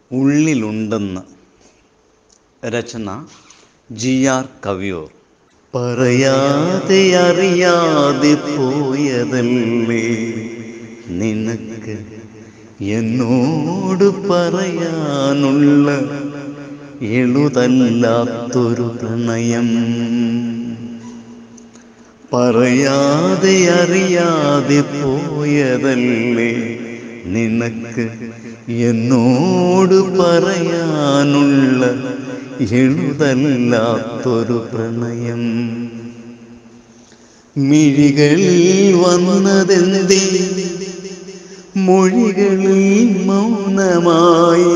ഉള്ളിലുണ്ടെന്ന് രചന G R Kaviyoor പറയാതെ അറിയാതെ പോയതല്ലേ നിനക്ക് എന്നോട് പറയാനുള്ള എളുതല്ലാത്തൊരു പ്രണയം പറയാതെ അറിയാതെ പോയതല്ലേ നിനക്ക് എന്നോട് പറയാനുള്ള എഴുതല്ലാത്തൊരു പ്രണയം മിഴികളിൽ വന്നതെന്തേ മൊഴികളിൽ മൗനമായി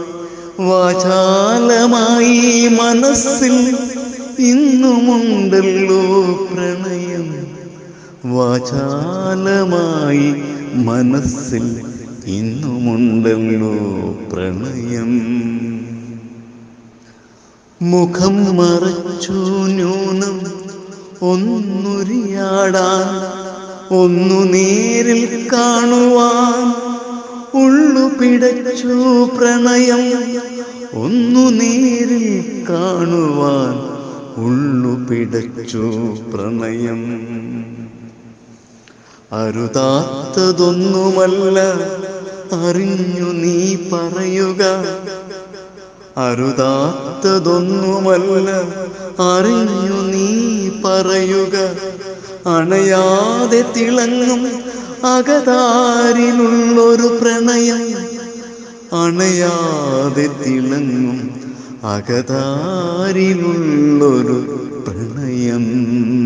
വാചാലമായി മനസ്സിൽ ഇന്നുമുണ്ടല്ലോ പ്രണയം വാചാലമായി മനസ്സിൽ ഇന്നുമുണ്ടല്ലോ പ്രണയം മുഖം മറച്ചു ന്യൂനം ഒന്നുരിയാടാൻ ഒന്നു നേരിൽ കാണുവാൻ ഉള്ളു പിടച്ചു പ്രണയം ഒന്നു നേരിൽ കാണുവാൻ ഉള്ളു പിടച്ചു പ്രണയം അരുതാത്തതൊന്നുമല്ല അറിഞ്ഞു നീ പറയുക അരുതാത്തതൊന്നുമല്ല അറിഞ്ഞു നീ പറയുക അണയാതെ തിളങ്ങും അകതാരിലുള്ളൊരു പ്രണയം അണയാതെ തിളങ്ങും അകതാരിലുള്ളൊരു പ്രണയം